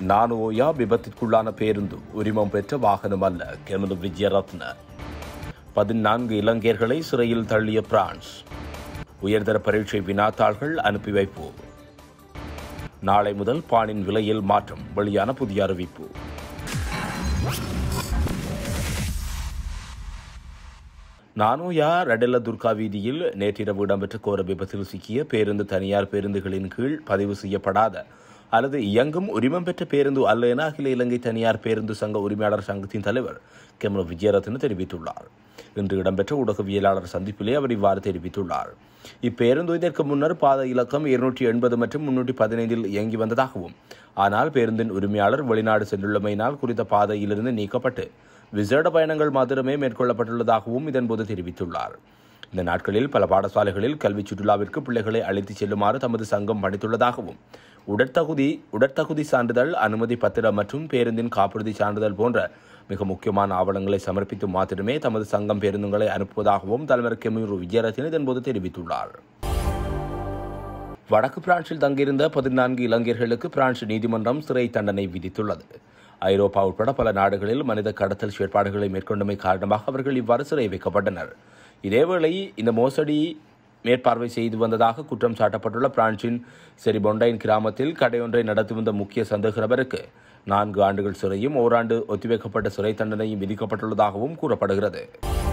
நானோயா விபத்திற்குள்ளான பேருந்து உரிமம் பெற்ற வாகனம் அல்ல கெமது விஜயரத்ன பதினான்கு இலங்கையர்களை சிறையில் தள்ளிய பிரான்ஸ் உயர்தர பரீட்சை வினாத்தாள்கள் அனுப்பி வைப்பு நாளை முதல் பானின் விலையில் மாற்றம் வெளியான புதிய அறிவிப்பு நானோயா ரடெல்ல துர்கா வீதியில் நேற்றிரவு இடம்பெற்ற கோர விபத்தில் சிக்கிய பேருந்து தனியார் பேருந்துகளின் கீழ் பதிவு செய்யப்படாத அல்லது இயங்கும் உரிமம் பெற்ற பேருந்து அல்ல என அகில இலங்கை தனியார் பேருந்து சங்க உரிமையாளர் சங்கத்தின் தலைவர் கெமல விஜயரத்ன தெரிவித்துள்ளார் இன்று இடம்பெற்ற ஊடகவியலாளர் சந்திப்பிலே அவர் இவ்வாறு தெரிவித்துள்ளார் இப்பேருந்து இதற்கு முன்னர் பாத இலக்கம் இருநூற்றி எண்பது மற்றும் முன்னூற்றி பதினைந்தில் இயங்கி வந்ததாகவும் ஆனால் பேருந்தின் உரிமையாளர் வெளிநாடு சென்றுள்ளமையினால் குறித்த பாதையிலிருந்து நீக்கப்பட்டு விசேட பயணங்கள் மாத்திரமே மேற்கொள்ளப்பட்டுள்ளதாகவும் இதன்போது தெரிவித்துள்ளார் இந்த நாட்களில் பல பாடசாலைகளில் கல்வி சுற்றுலாவிற்கு பிள்ளைகளை அழைத்துச் செல்லுமாறு தமது சங்கம் பணித்துள்ளதாகவும் உடற்தகுதி உடற்தகுதி சான்றிதழ் அனுமதி பத்திரம் மற்றும் பேருந்தின் காப்புறுதி சான்றிதழ் போன்ற மிக முக்கியமான ஆவணங்களை சமர்ப்பித்து மாத்திரமே தமது சங்கம் பேருந்துகளை அனுப்புவதாகவும் தலைவர் கெமியூர் விஜயரத்தின் இதன்போது தெரிவித்துள்ளார் வடக்கு பிரான்சில் தங்கியிருந்த பதினான்கு இலங்கையர்களுக்கு பிரான்ஸ் நீதிமன்றம் சிறை தண்டனை விதித்துள்ளது ஐரோப்பா உட்பட பல நாடுகளில் மனித கடத்தல் செயற்பாடுகளை மேற்கொண்டமை காரணமாக அவர்கள் இவ்வாறு சிறை வைக்கப்பட்டனர் இதேவேளை இந்த மோசடி மேற்பார்வை செய்து வந்ததாக குற்றம் சாட்டப்பட்டுள்ள பிரான்சின் செரிபொண்டைன் கிராமத்தில் கடையொன்றை நடத்தி வந்த முக்கிய சந்தேக நபருக்கு நான்கு ஆண்டுகள் சிறையும் ஓராண்டு ஒத்திவைக்கப்பட்ட சிறை தண்டனையும் விதிக்கப்பட்டுள்ளதாகவும் கூறப்படுகிறது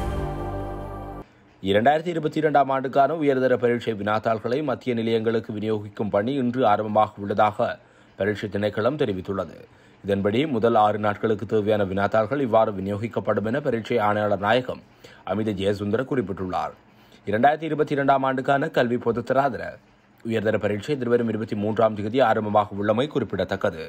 இரண்டாயிரத்தி இருபத்தி இரண்டாம் ஆண்டுக்கான உயர்தர பரீட்சை வினாத்தாள்களை மத்திய நிலையங்களுக்கு விநியோகிக்கும் பணி இன்று ஆரம்பமாக உள்ளதாக பரீட்சை திணைக்களம் தெரிவித்துள்ளது இதன்படி முதல் ஆறு நாட்களுக்கு தேவையான வினாத்தாள்கள் இவ்வாறு விநியோகிக்கப்படும் என பரீட்சை ஆணையாளர் நாயகம் அமித ஜெயசுந்தர குறிப்பிட்டுள்ளார் இரண்டாயிரத்தி இருபத்தி இரண்டாம் ஆண்டுக்கான கல்வி பொதுத்தராதர உயர்தர பரீட்சை எதிர்வரும் இருபத்தி மூன்றாம் தேதி ஆரம்பமாக உள்ளமை குறிப்பிடத்தக்கது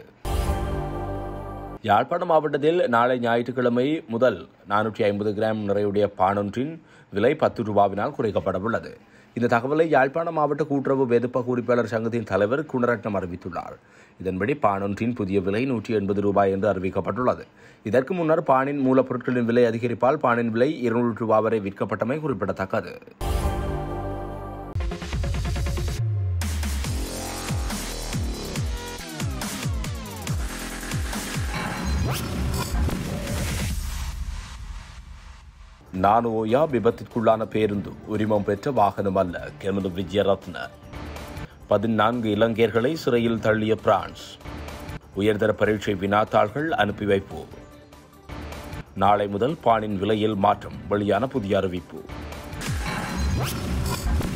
யாழ்ப்பாணம் மாவட்டத்தில் நாளை ஞாயிற்றுக்கிழமை முதல் நானூற்றி ஐம்பது கிராம் நிறையுடைய பானொன்றின் விலை பத்து ரூபாவினால் குறைக்கப்பட உள்ளது இந்த தகவலை யாழ்ப்பாணம் மாவட்ட கூட்டுறவு வெதுப்ப குறிப்பாளர் சங்கத்தின் தலைவர் குணரட்னம் அறிவித்துள்ளார் இதன்படி பானொன்றின் புதிய விலை நூற்றி எண்பது ரூபாய் என்று அறிவிக்கப்பட்டுள்ளது இதற்கு முன்னர் பானின் மூலப்பொருட்களின் விலை அதிகரிப்பால் பானின் விலை இருநூறு ரூபாய் வரை விற்கப்பட்டமை குறிப்பிடத்தக்கது நானோயா விபத்திற்குள்ளான பேருந்து உரிமம் பெற்ற வாகனம் அல்ல கெமது விஜயரத்ன பதினான்கு இலங்கையர்களை சிறையில் தள்ளிய பிரான்ஸ் உயர்தர பரீட்சை வினாத்தாள்கள் அனுப்பி வைப்பு நாளை முதல் பானின் விலையில் மாற்றம் வெளியான புதிய அறிவிப்பு